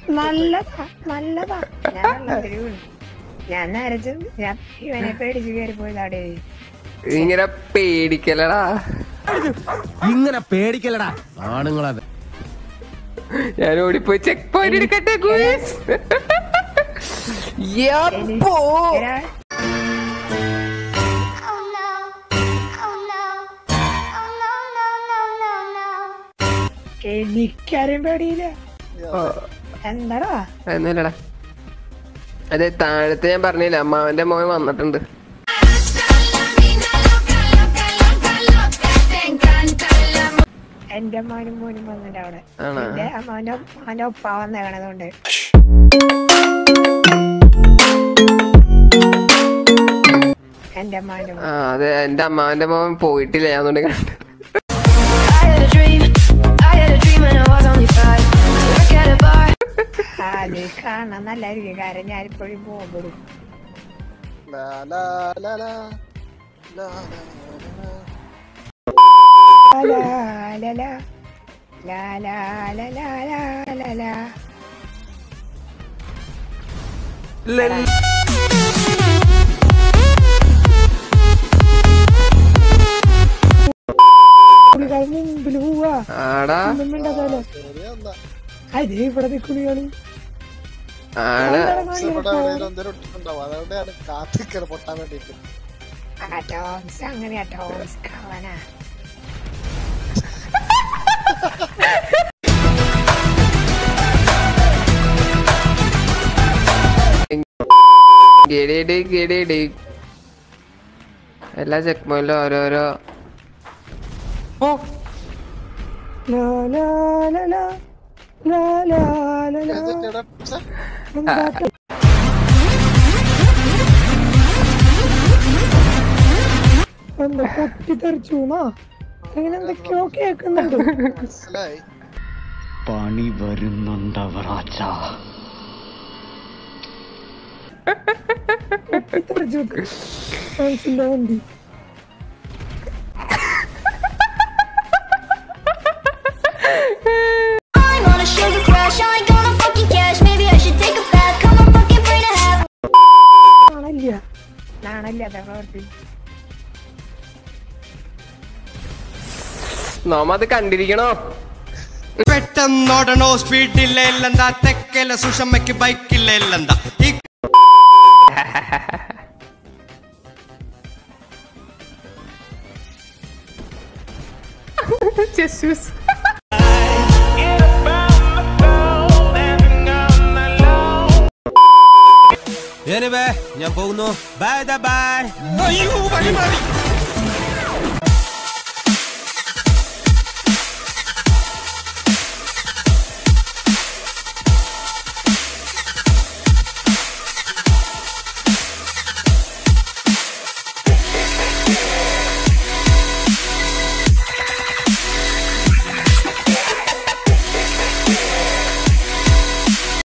നല്ലതാ നല്ലതാ ഞാൻ വെള്ളത്തില് വീണു ഞാൻ നരച്ചു ഞാൻ ഇവനെ പേടിച്ച് കയറി പോയതാടേ ഇങ്ങനെ പേടിക്കലടാ ഇങ്ങനെ പേടിക്കലടാ ആണുങ്ങളത് ഞാൻ ഓടിപ്പോയി ചെക്ക് പോയിന്റ് എടുക്കട്ടെ ഗുയിസ് യപ്പോ ഒരാൾ Oh no. Oh no. Oh no, no, no, no, no. എനിക്കാരും പേടിയില്ല എന്താടാ എന്നല്ലടാ അതെ താഴത്തെ ഞാൻ പറഞ്ഞില്ല അമ്മാവന്റെ മോൻ വന്നിട്ടുണ്ട് എന്റെ അമ്മാനും മോനും വന്നിട്ട് അവിടെ ആണോ? എന്റെ അമ്മാന്റെ അമ്മാന്റെ ഒപ്പ വന്നേക്കണതുകൊണ്ട് എന്റെ അമ്മാന്റെ മോൻ ആ അതെ എന്റെ അമ്മാവന്റെ മോൻ പോയിട്ടില്ല ഞാൻ അതുകൊണ്ട് കണ്ടു I had a dream, I had a dream when I was only five. To work at a bar. അത് കാണാൻ നല്ലായിരിക്കും കാരണം ഞാനിപ്പോഴും പോകുമ്പോഴും La la la la. La la la la. ലാ ലാ ലാ ലാ ലാ ലാ ലാ ലാ ലാ ലാ കുളികൾ മുമ്പിൽ പോവാ ആടാ ഒന്നും മിണ്ടാതാലോ ശരിയെന്നാ. അത് ഇവിടെ കുളികള് ആടാ ഇവിടെ എവിടെയെങ്കിലും എന്തേലും ഇട്ടിട്ടുണ്ടാവും അതുകൊണ്ടാണ് കാത്തിക്കല് പൊട്ടാൻ വേണ്ടിട്ട് ആ ടോംസ് അങ്ങനെയാ ടോംസ് കവനാ ഗിഡിഡി ഗിഡിഡി എല്ലാ ചെക്ക് പോയിന്റിലും ഓരോരോ ഓ ലാ ലാ ലാ ലാ ലാ ലാ ലാ ലാ എന്നിട്ട് ഛെ, എന്താ എന്താ പൊട്ടിത്തെറിച്ചു അങ്ങനെ എന്തൊക്കെയോ കേൾക്കുന്നുണ്ട് മനസ്സിലായി പണി വരുന്നുണ്ടവറാച്ച പൊട്ടിത്തെറിച്ചു മനസ്സിന്റെ വണ്ടി I'm on a sugar crash. I ain't gonna fucking cash. Maybe I should take a bath. Come on, fucking free to have. നാണല്ല നാണല്ല അതാ പ്രവർത്തി നോമ അത് കണ്ടിരിക്കണോ പെട്ടെന്നോടണോ സ്പീഡില്ല ഇല്ലെന്താ തെക്കല സുഷമ്മയ്ക്ക് ബൈക്കില്ല ഇല്ലെന്താ ഈ ജസ്യൂസ് ഞാൻ പോകുന്നു ബൈ ബൈ അയ്യോ വഴി മാറി